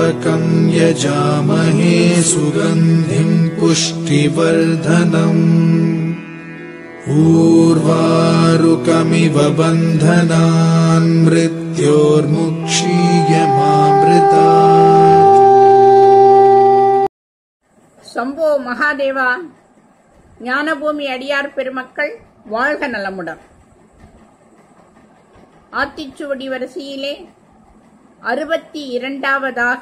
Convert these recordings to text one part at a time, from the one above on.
त्र्यम्बकम् यजामहे सुगन्धिम् पुष्टिवर्धनम् ऊर्वारुकमिव बन्धनान् मृत्योर्मुक्षीयमामृता சம்போ மகாதேவா ஞானபூமி அடியார் பெருமக்கள் வாழ்க நலமுடன் ஆத்திச்சுவடி வரிசையிலே அறுபத்தி இரண்டாவதாக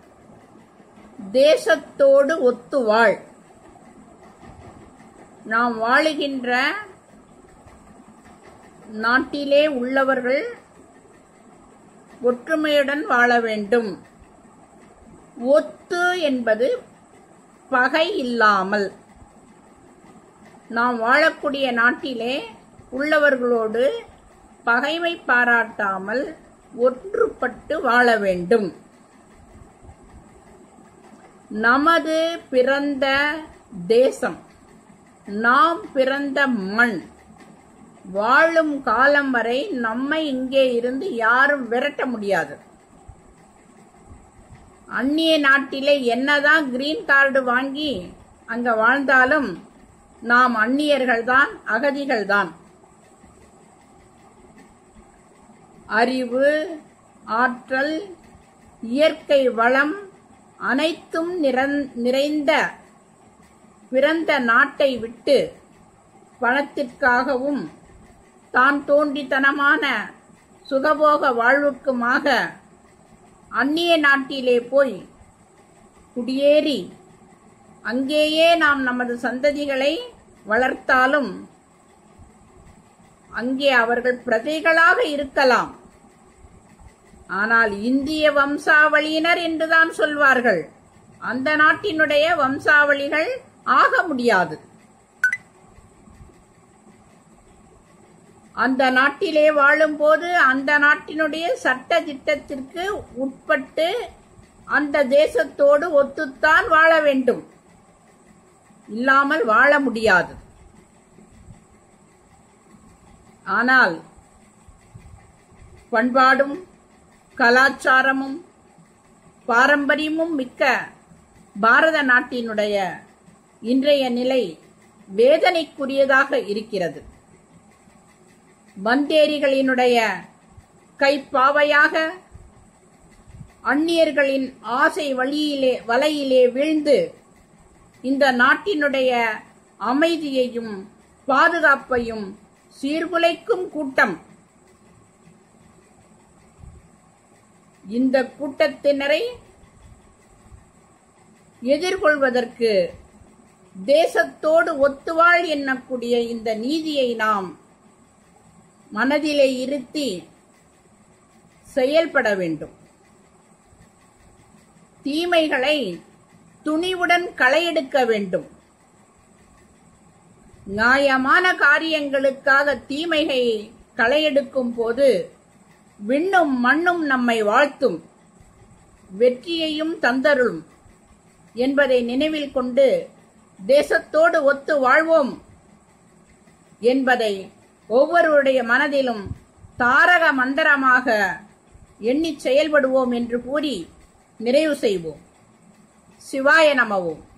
தேசத்தோடு ஒத்து வாழ் நாம் வாழுகின்ற நாட்டிலே உள்ளவர்கள் ஒற்றுமையுடன் வாழ வேண்டும் ஒத்து என்பது பகை இல்லாமல் நாம் வாழக்கூடிய நாட்டிலே உள்ளவர்களோடு பகைமை பாராட்டாமல் ஒன்றுபட்டு வாழ வேண்டும் நமது பிறந்த தேசம் நாம் பிறந்த மண் வாழும் காலம் வரை நம்மை இங்கே இருந்து யாரும் விரட்ட முடியாது அந்நிய நாட்டிலே என்னதான் கிரீன் கார்டு வாங்கி அங்க வாழ்ந்தாலும் நாம் அந்நியர்கள்தான் அகதிகள்தான் அறிவு ஆற்றல் இயற்கை வளம் அனைத்தும் நிறந்- நிறைந்த பிறந்த நாட்டை விட்டு பணத்திற்காகவும் தான் தோன்றித்தனமான சுகபோக வாழ்வுக்குமாக அந்நிய நாட்டிலே போய் குடியேறி அங்கேயே நாம் நமது சந்ததிகளை வளர்த்தாலும் அங்கே அவர்கள் பிரஜைகளாக இருக்கலாம் ஆனால் இந்திய வம்சாவளியினர் என்றுதான் சொல்வார்கள் அந்த நாட்டினுடைய வம்சாவளிகள் ஆக முடியாது அந்த நாட்டிலே வாழும்போது அந்த நாட்டினுடைய சட்ட திட்டத்திற்கு உட்பட்டு அந்த தேசத்தோடு ஒத்துத்தான் வாழ வேண்டும் இல்லாமல் வாழ முடியாது ஆனால் பண்பாடும் கலாச்சாரமும் பாரம்பரியமும் மிக்க பாரத நாட்டினுடைய இன்றைய நிலை வேதனைக்குரியதாக இருக்கிறது வந்தேரிகளினுடைய கைப்பாவையாக அந்நியர்களின் ஆசை வழியிலே வலையிலே வீழ்ந்து இந்த நாட்டினுடைய அமைதியையும் பாதுகாப்பையும் சீர்குலைக்கும் கூட்டம் இந்த கூட்டத்தினரை எதிர்கொள்வதற்கு தேசத்தோடு ஒத்துவாழ் எண்ணக்கூடிய இந்த நீதியை நாம் மனதிலே இருத்தி செயல்பட வேண்டும் தீமைகளை துணிவுடன் களையெடுக்க வேண்டும் நியாயமான காரியங்களுக்காக தீமையை களையெடுக்கும் போது விண்ணும் மண்ணும் நம்மை வாழ்த்தும் வெற்றியையும் தந்தருளும் என்பதை நினைவில் கொண்டு தேசத்தோடு ஒத்து வாழ்வோம் என்பதை ஒவ்வொருவருடைய மனதிலும் தாரக மந்திரமாக எண்ணிச் செயல்படுவோம் என்று கூறி நிறைவு செய்வோம் சிவாய நமவோம்